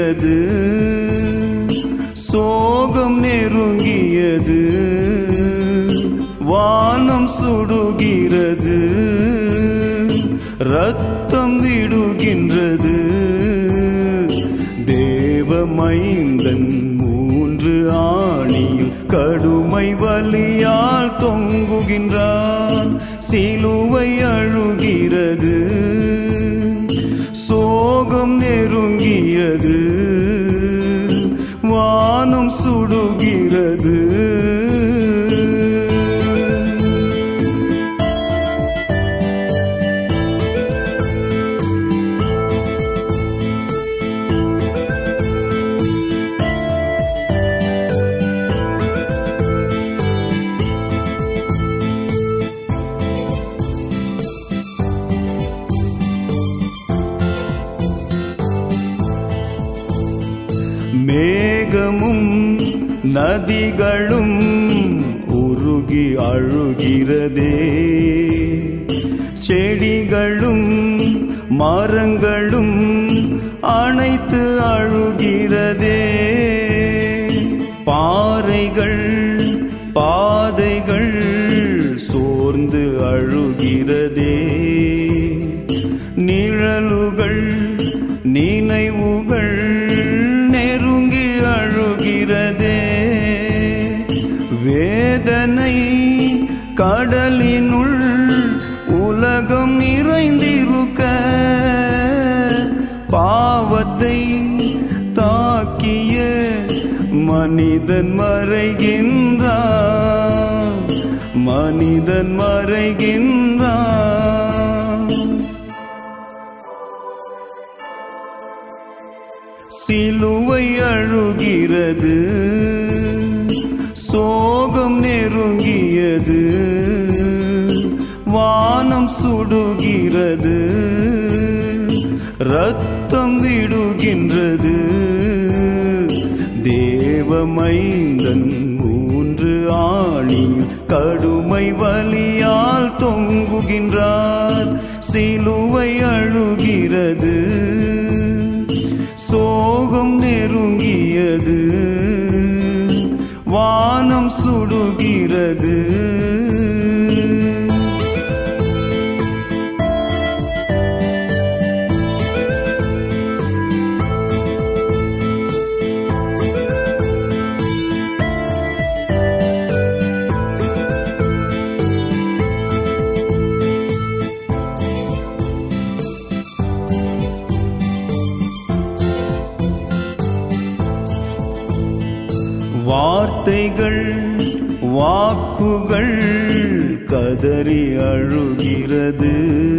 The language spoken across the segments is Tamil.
அழுகிறது சோகம் நெருங்கியது வானம் சுடுகிறது ரத்தம் விடுகின்றது தேவமைந்தன் மூன்று ஆணியில் கடுமை வலியால் தொங்குகின்றான் சிலுவை அழுகிறது சோகம் நெருங்கியது வானம் சுடுகிறது மேகமும் நதிகளும் உருகி அழுகிறதே செடிகளும் மரங்களும் அனைத்து அழுகிறதே பாறைகள் பாதைகள் சோர்ந்து அழுகிறதே நிழலுகள் நினைவுகள் நெருங்கி அழுகிறதே வேதனை கடலினுள் உலகம் நிறைந்திருக்க பாவத்தை தாக்கிய மனிதன் மறைகின்றான் மனிதன் மறைகின்றான் சிலுவை அழுகிறது சோகம் நெருங்கியது வானம் சுடுகிறது ரத்தம் விடுகின்றது தேவமைந்தன் மூன்று ஆணி கடுமை வலியால் தொங்குகின்றார் சிலுவை அழுகிறது சோகம் நெருங்கியது வானம் சுடுகிறது வார்த்தைகள் வாக்குகள் கதறி அழுகிறது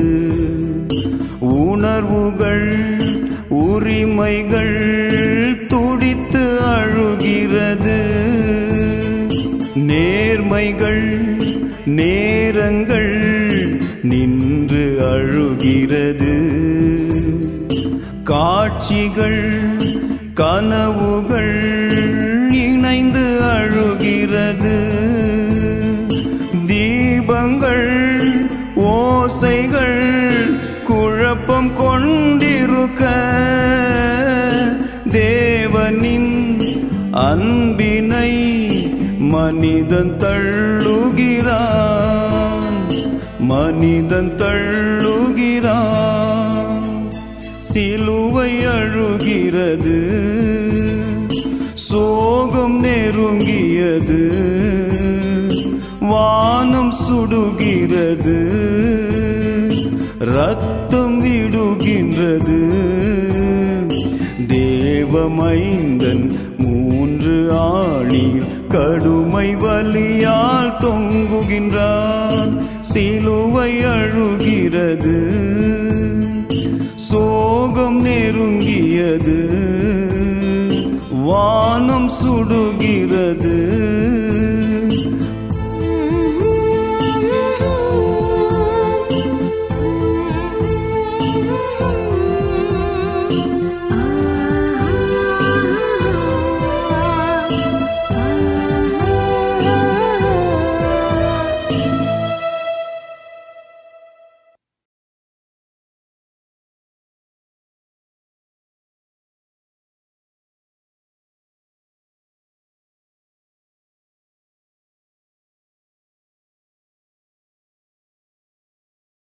உணர்வுகள் உரிமைகள் துடித்து அழுகிறது நேர்மைகள் நேரங்கள் நின்று அழுகிறது காட்சிகள் கனவுகள் இணைந்து அழுகிறது தீபங்கள் ஓசைகள் குழப்பம் கொண்டிருக்க தேவனின் அன்பினை மனிதன் தள்ளுகிறான் மனிதன் தள்ளுகிறான் சிலுவை அழுகிறது சோகம் நெருங்கியது வானம் சுடுகிறது ரத்தம் விடுகின்றது தேவமைந்தன் மூன்று ஆணில் கடுமை வலியால் தொங்குகின்றான் சிலுவை அழுகிறது சோகம் நெருங்கியது